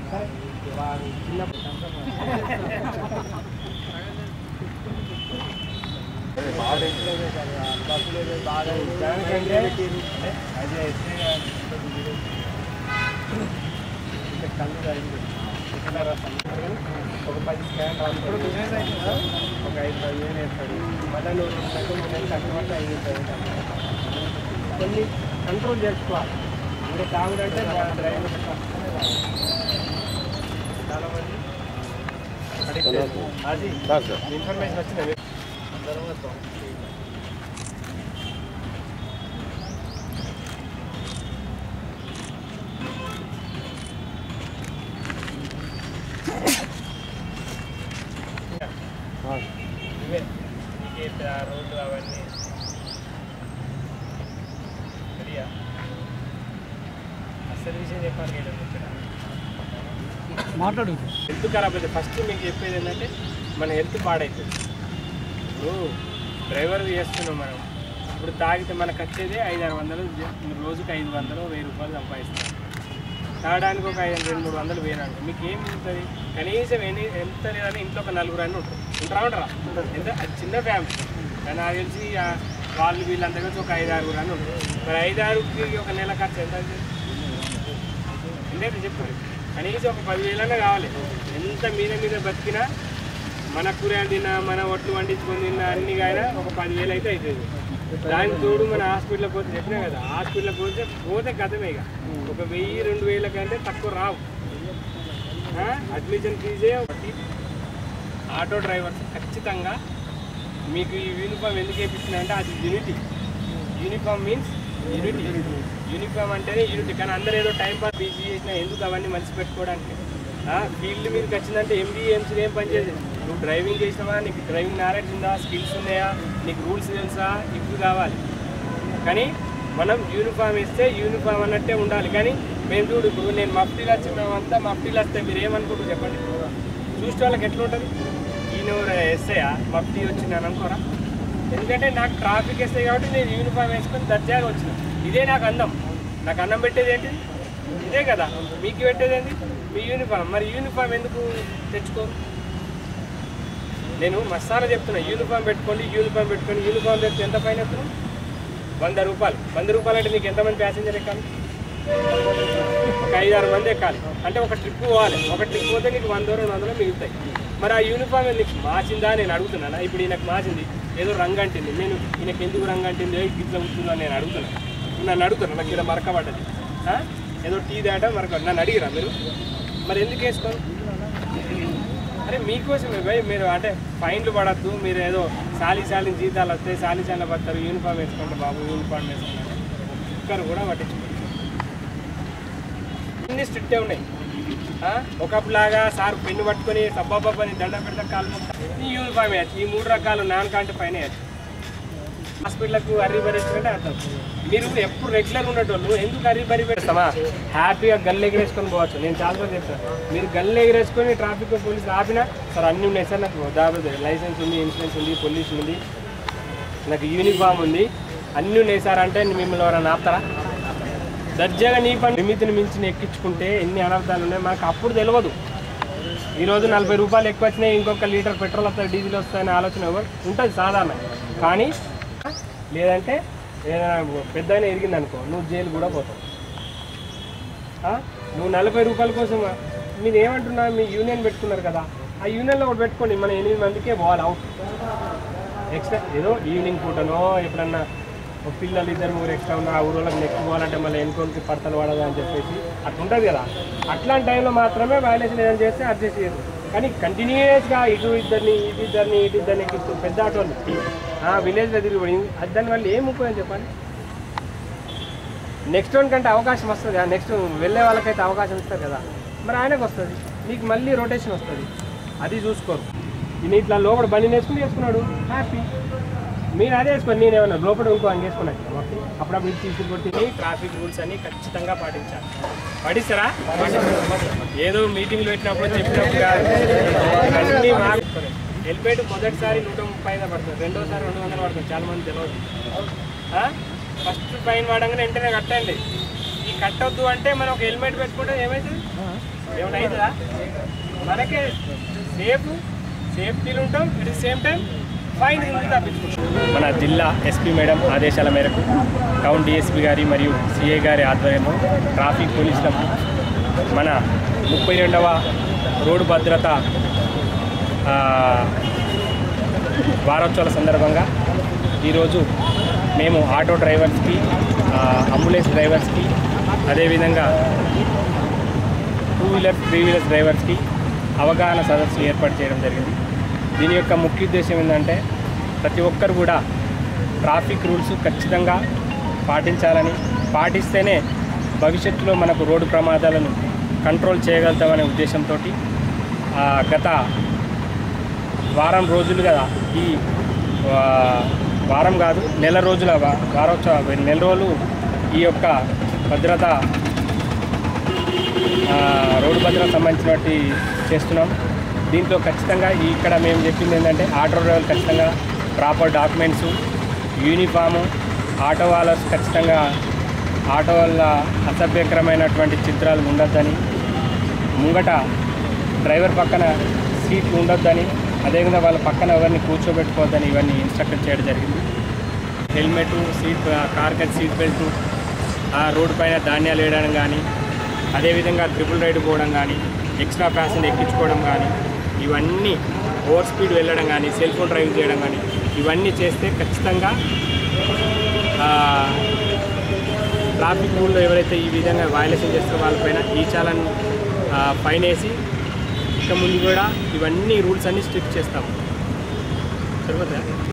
సరే వాడు చిన్నప్పుడు బస్సులు ఏదో బాగా ఇచ్చారంటే అదే ఇంకా కళ్ళు అయింది ఒక పది స్కాన్ ఇప్పుడు బిజినెస్ అయితే ఒక ఐదు పది వేలు వేస్తాడు మళ్ళీ నువ్వు రెండు మూడు నెలలు కష్టపడితే ఐదు వేలు కొన్ని కంట్రోల్ చేసుకోవాలి ఇంకా తాగుడంటే డ్రైవర్ చాలా మంది అది ఇన్ఫర్మేషన్ వచ్చింది ఇవే టికెట్ ఆ రోడ్లు అవన్నీ రెడీయా అసలు విషయం చెప్పాలి కదా ఇక్కడ మాట్లాడు హెల్త్ ఖరాబ్ అయితే ఫస్ట్ మీకు చెప్పేది ఏంటంటే మన హెల్త్ పాడవుతుంది ఇప్పుడు డ్రైవర్ చేస్తున్నాం మనం ఇప్పుడు తాగితే మనకు వచ్చేది ఐదు ఆరు వందలు జ- రోజుకి ఐదు వందలు వెయ్యి రూపాయలు సంపాదిస్తాం తాగడానికి ఒక ఐదు రెండు మూడు వందలు వేయడానికి మీకు ఏం ఉంటుంది కనీసం ఎన్ని ఎంత లేదని ఇంట్లో ఒక నలుగురు అని ఉంటారు ఉంటారా ఉంటారా ఎంత అది చిన్న ఫ్యామిలీ కానీ నాకు తెలిసి ఆ వాళ్ళు వీళ్ళంతా కలిసి ఒక ఐదు ఆరుగురు అని ఉంటారు మరి ఐదు ఆరుగురికి ఒక నెల ఖర్చు ఎంత అవుతుంది? ఎంత చెప్పారు కనీసం ఒక పదివేలన్నా కావాలి ఎంత మీద మీద బతికినా మన కూరగాయలు తిన్నా మన ఒట్లు వండించుకొని తిన్నా అన్ని అయినా ఒక పదివేలు అయితే అవుతుంది దానికి తోడు మన హాస్పిటల్ పోతే చెప్పినా కదా హాస్పిటల్ పోతే పోతే గతమే ఇక ఒక వెయ్యి రెండు వేల కంటే తక్కువ రావు ఆ? అడ్మిషన్ ఫీజే ఒకటి ఆటో డ్రైవర్స్ ఖచ్చితంగా మీకు ఈ యూనిఫామ్ ఎందుకు వేపిస్తున్నా అంటే అది unity uniform means unity uniform అంటేనే యూనిటీ కానీ అందరూ ఏదో టైం పాస్ బిజీ చేసినా ఎందుకు అవన్నీ మనిషి పెట్టుకోవడానికి ఫీల్డ్ మీదకి వచ్చిందంటే ఎంబీఏ ఎంసీ ఏం పని చేసేది నువ్వు డ్రైవింగ్ చేసినావా నీకు డ్రైవింగ్ నాలెడ్జ్ ఉందా స్కిల్స్ ఉన్నాయా నీకు రూల్స్ తెలుసా ఇవి కావాలి కానీ మనం యూనిఫామ్ ఇస్తే యూనిఫామ్ అన్నట్టే ఉండాలి కానీ మేము చూడు ఇప్పుడు నేను మఫ్టీలు వచ్చి మేమంతా మఫ్టీలు వస్తే మీరు ఏమనుకుంటారు చెప్పండి చూసే వాళ్ళకి ఎట్లా ఉంటుంది ఈయన ఎస్ఐయా మఫ్టీ వచ్చింది అని అనుకోరా ఎందుకంటే నాకు ట్రాఫిక్ వేస్తాయి కాబట్టి నేను యూనిఫామ్ వేసుకొని దర్జాగా వచ్చిన ఇదే నాకు అందం నాకు అన్నం పెట్టేది ఏంటి ఇదే కదా మీకు పెట్టేది ఏంటి మీ యూనిఫామ్ మరి యూనిఫామ్ ఎందుకు తెచ్చుకోరు నేను మసాలా చెప్తున్నా యూనిఫామ్ పెట్టుకోండి యూనిఫామ్ పెట్టుకోండి యూనిఫామ్ తెచ్చి ఎంత పైన ఎత్తును వంద రూపాయలు వంద రూపాయలు అంటే నీకు ఎంతమంది ప్యాసింజర్ ఎక్కాలి ఒక ఐదు ఆరు మంది ఎక్కాలి అంటే ఒక ట్రిప్ పోవాలి ఒక ట్రిప్ పోతే నీకు వంద రెండు వందలు మిగులుతాయి మరి ఆ యూనిఫామ్ నీకు మార్చిందా నేను అడుగుతున్నానా ఇప్పుడు ఈయనకు మార్చింది ఏదో రంగు అంటింది నేను ఈయనకి ఎందుకు రంగు అంటింది గిట్ల ఉంటుందని నేను అడుగుతున్నాను నన్ను అడుగుతున్నా నాకు ఇలా మరక పడ్డది ఆ? ఏదో టీ దాట మరక నన్ను అడిగిరా మీరు మరి ఎందుకు వేసుకోరు అరే మీకోసమే భయ్ మీరు అంటే ఫైన్లు పడద్దు మీరు ఏదో సాలి సాలి జీతాలు వస్తాయి సాలి సాలి పడతారు యూనిఫామ్ వేసుకుంటే బాబు యూనిఫామ్ వేసుకుంటారు ఒక్కరు కూడా పట్టించుకోండి అన్ని స్ట్రిక్టే ఉన్నాయి ఆ? ఒకప్పులాగా సార్ పెన్ను పట్టుకొని సబ్బాబాని దండ పెడతా కాలు మొక్తా. ఈ యూనిఫామ్ వేయచ్చు ఈ మూడు రకాలు నాన్ కంటే పైన వేయచ్చు హాస్పిటల్కు అర్రీ బరి అంటే అర్థం మీరు ఎప్పుడు రెగ్యులర్ ఉన్నట్టు ఎందుకు అర్రీ బరి పెడతామా హ్యాపీగా గల్లు ఎగిరేసుకొని పోవచ్చు నేను చాలా రోజులు చెప్తాను మీరు గల్లు ఎగిరేసుకొని ట్రాఫిక్ పోలీసులు ఆపినా సార్ అన్నీ ఉన్నాయి సార్ నాకు దాదాపు లైసెన్స్ ఉంది ఇన్సూరెన్స్ ఉంది పొల్యూషన్ ఉంది నాకు యూనిఫామ్ ఉంది అన్నీ ఉన్నాయి సార్ అంటే మిమ్మల్ని ఎవరైనా ఆపుతారా దర్జాగా నీ పని లిమిట్ని మించి ఎక్కించుకుంటే ఎన్ని అనర్థాలు ఉన్నాయి మనకు అప్పుడు తెలియదు ఈరోజు నలభై రూపాయలు ఎక్కువ వచ్చినాయి ఇంకొక లీటర్ పెట్రోల్ వస్తుంది డీజిల్ వస్తాయని ఆలోచన ఎవరు ఉంటుంది సాధారణ కానీ లేదంటే ఏదైనా పెద్ద ఎరిగింది అనుకో నువ్వు జైలు కూడా పోతావు ఆ? నువ్వు నలభై రూపాయల కోసం మీరు ఏమంటున్నా మీ యూనియన్ పెట్టుకున్నారు కదా ఆ యూనియన్లో ఒకటి పెట్టుకోండి మన ఎనిమిది మందికే పోవాలి అవుట్ ఎక్స్ట్రా ఏదో ఈవినింగ్ పూటనో ఎప్పుడన్నా ఒక పిల్లలు ఇద్దరు ముగ్గురు ఎక్స్ట్రా ఉన్న ఆ ఊరోళ్ళకి నెక్స్ట్ పోవాలంటే మళ్ళీ ఎన్కోనికి పడతలు పడదు అని చెప్పేసి అట్లా ఉంటుంది కదా అట్లాంటి టైంలో మాత్రమే వైలేషన్ ఏదైనా చేస్తే అడ్జస్ట్ చేయదు కానీ కంటిన్యూస్గా ఇటు ఇద్దరిని ఇటు ఇద్దరిని ఇటు ఇద్దరిని ఎక్కిస్తూ పెద్ద ఆటోలు విలేజ్లో తిరిగి దానివల్ల ఏం ఉపయోగం చెప్పండి నెక్స్ట్ వన్ కంటే అవకాశం వస్తుంది నెక్స్ట్ వెళ్ళే వాళ్ళకైతే అవకాశం ఇస్తారు కదా మరి ఆయనకు వస్తుంది నీకు మళ్ళీ రొటేషన్ వస్తుంది అది చూసుకోరు ఈయన ఇట్లా లోపల బండి నేర్చుకుని వేసుకున్నాడు హ్యాపీ మీరు అదే వేసుకోండి నేను ఏమన్నా లోపల ఇంకో అంగ వేసుకున్నాను అప్పుడప్పుడు ఇది తీసి కొట్టి ట్రాఫిక్ రూల్స్ అన్ని ఖచ్చితంగా పాటించాలి పాటిస్తారా ఏదో మీటింగ్లు పెట్టినప్పుడు చెప్పినప్పుడు కాదు అన్నీ మార్చుకోలేదు హెల్మెట్ మొదటిసారి నూట ముప్పై ఐదు పడుతుంది రెండోసారి రెండు వందలు పడుతుంది చాలా మంది తెలియదు ఫస్ట్ ఫైన్ వాడంగానే వెంటనే కట్టండి ఈ కట్టొద్దు అంటే మనం ఒక హెల్మెట్ పెట్టుకుంటే ఏమవుతుంది ఏమైనా అవుతుందా మనకే సేఫ్ సేఫ్టీలు ఉంటాం at the same time fine నుండి తప్పించుకుంటాం మన జిల్లా ఎస్పీ మేడం ఆదేశాల మేరకు టౌన్ డిఎస్పీ గారి మరియు సిఐ గారి ఆధ్వర్యంలో ట్రాఫిక్ పోలీసులకు మన ముప్పై రెండవ రోడ్డు భద్రత ఆ, వారోత్సవాల సందర్భంగా ఈరోజు మేము ఆటో డ్రైవర్స్కి ఆ, అంబులెన్స్ డ్రైవర్స్కి అదేవిధంగా టూ వీలర్ త్రీ వీలర్ డ్రైవర్స్కి అవగాహన సదస్సు ఏర్పాటు చేయడం జరిగింది దీని యొక్క ముఖ్య ఉద్దేశం ఏంటంటే ప్రతి ఒక్కరు కూడా ట్రాఫిక్ రూల్స్ ఖచ్చితంగా పాటించాలని పాటిస్తేనే భవిష్యత్తులో మనకు రోడ్డు ప్రమాదాలను కంట్రోల్ చేయగలుగుతామనే ఉద్దేశంతో గత వారం రోజులుగా ఈ ఆ, వారం కాదు నెల రోజుల వా- వారోత్సవ నెల రోజులు ఈ యొక్క భద్రత ఆ, రోడ్డు భద్రత సంబంధించినటువంటి చేస్తున్నాం దీంట్లో ఖచ్చితంగా ఈ ఇక్కడ మేము చెప్పింది ఏంటంటే ఆటో డ్రైవర్లు ఖచ్చితంగా ప్రాపర్ డాక్యుమెంట్స్ యూనిఫాము ఆటో వాళ్ళకు ఖచ్చితంగా ఆటో వల్ల అసభ్యకరమైనటువంటి చిత్రాలు ఉండొద్దని ముంగట డ్రైవర్ పక్కన సీట్లు ఉండొద్దని అదేవిధంగా వాళ్ళ పక్కన ఎవరిని కూర్చోబెట్టుకోవద్దని ఇవన్నీ ఇన్స్ట్రక్షన్ చేయడం జరిగింది helmet seat car cut seat belt ఆ రోడ్డు పైన ధాన్యాలు వేయడం కానీ అదేవిధంగా ట్రిపుల్ రైడ్ పోవడం కానీ ఎక్స్ట్రా ప్యాసింజర్ ఎక్కించుకోవడం కానీ ఇవన్నీ ఓవర్ స్పీడ్ వెళ్ళడం కానీ సెల్ ఫోన్ డ్రైవ్ చేయడం కానీ ఇవన్నీ చేస్తే ఖచ్చితంగా ఆ, ట్రాఫిక్ రూల్లో ఎవరైతే ఈ విధంగా వయలేషన్ చేస్తారో వాళ్ళపైన ఈ చాలన్ ఫైన్ వేసి ఇక ముందు కూడా ఇవన్నీ రూల్స్ అన్నీ స్ట్రిక్ట్ చేస్తాం సరిపోతా